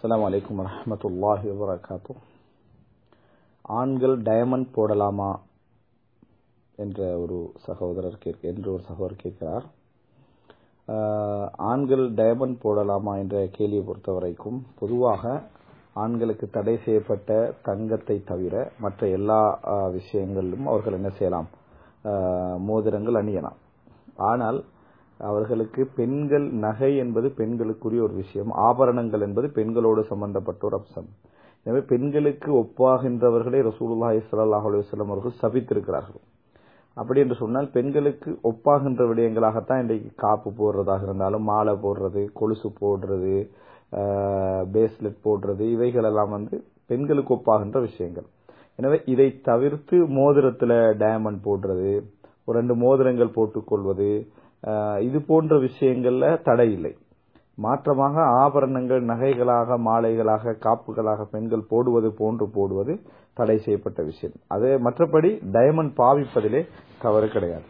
அஸ்ஸலாமு அலைக்கும் வரஹ்மத்துல்லாஹி வபரகாத்துஹ் ஆண்கள் டயமண்ட் போடலாமா என்ற ஒரு சகோதரர் கேட்க என்று ஒரு சகோதரர் கேட்கிறார் ஆஹ், ஆண்கள் டயமண்ட் போடலாமா என்ற கேள்வியை பொறுத்த வரைக்கும் பொதுவாக ஆண்களுக்கு தடை செய்யப்பட்ட தங்கத்தை தவிர மற்ற எல்லா ஆஹ், விஷயங்களிலும் அவர்கள் என்ன செய்யலாம் ஆஹ், மோதிரங்கள் அணியலாம் ஆனால் அவர்களுக்கு பெண்கள் நகை என்பது பெண்களுக்குரிய ஒரு விஷயம் ஆபரணங்கள் என்பது பெண்களோடு சம்பந்தப்பட்ட ஒரு அம்சம் எனவே பெண்களுக்கு ஒப்பாகின்றவர்களை ரசூலுல்லாஹி ஸல்லல்லாஹு அலைஹி வஸல்லம் அவர்கள் சபித்திருக்கிறார்கள் அப்படி என்று சொன்னால் பெண்களுக்கு ஒப்பாகின்ற விடயங்களாகத்தான் இன்றைக்கு காப்பு போடுறதாக இருந்தாலும் மாலை போடுறது கொலுசு போடுறது பேஸ்லெட் போடுறது இவைகள் எல்லாம் வந்து பெண்களுக்கு ஒப்பாகின்ற விஷயங்கள் எனவே இதை தவிர்த்து மோதிரத்துல டயமண்ட் போடுறது ஒரு ரெண்டு மோதிரங்கள் போட்டுக்கொள்வது ஆஹ், இது போன்ற விஷயங்கள்ல தடை இல்லை மாற்றமாக ஆபரணங்கள் நகைகளாக மாலைகளாக காப்புகளாக பெண்கள் போடுவது போன்று போடுவது தடை செய்யப்பட்ட விஷயம் அது மற்றபடி டயமண்ட் பாவிப்பதிலே தவறு கிடையாது